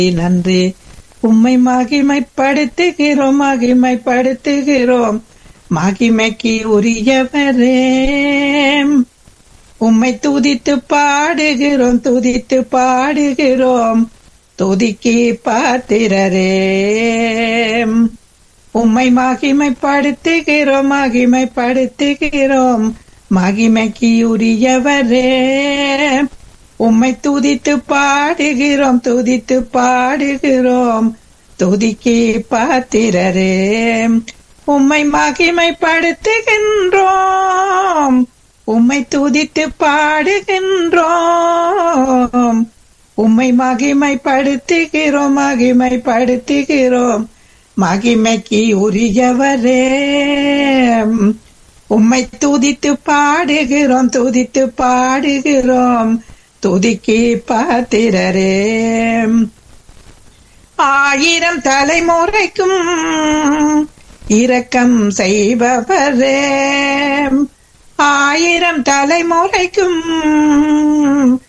நன்றி உம்மை மகிமைப்படுத்துகிறோம் மகிமைப்படுத்துகிறோம் மகிமைக்கு உரியவரே உம்மை துதித்து பாடுகிறோம் துதித்து பாடுகிறோம் துதிக்கு பாத்திரரே உம்மை மகிமைப்படுத்துகிறோம் மகிமைப்படுத்துகிறோம் மகிமைக்கு உரியவரே உம்மை துதித்து பாடுகிறோம் துதித்து பாடுகிறோம் துதிக்கு பாத்திரரே உம்மை மகிமைப்படுத்துகின்றோம் உம்மை துதித்து பாடுகின்றோம் உம்மை மகிமைப்படுத்துகிறோம் மகிமைப்படுத்துகிறோம் மகிமைக்கு உரியவரே உம்மை துதித்து பாடுகிறோம் துதித்து பாடுகிறோம் துதிக்கு பாத்திரரே ஆயிரம் தலைமுறைக்கும் இரக்கம் செய்பவரே ஆயிரம் தலைமுறைக்கும்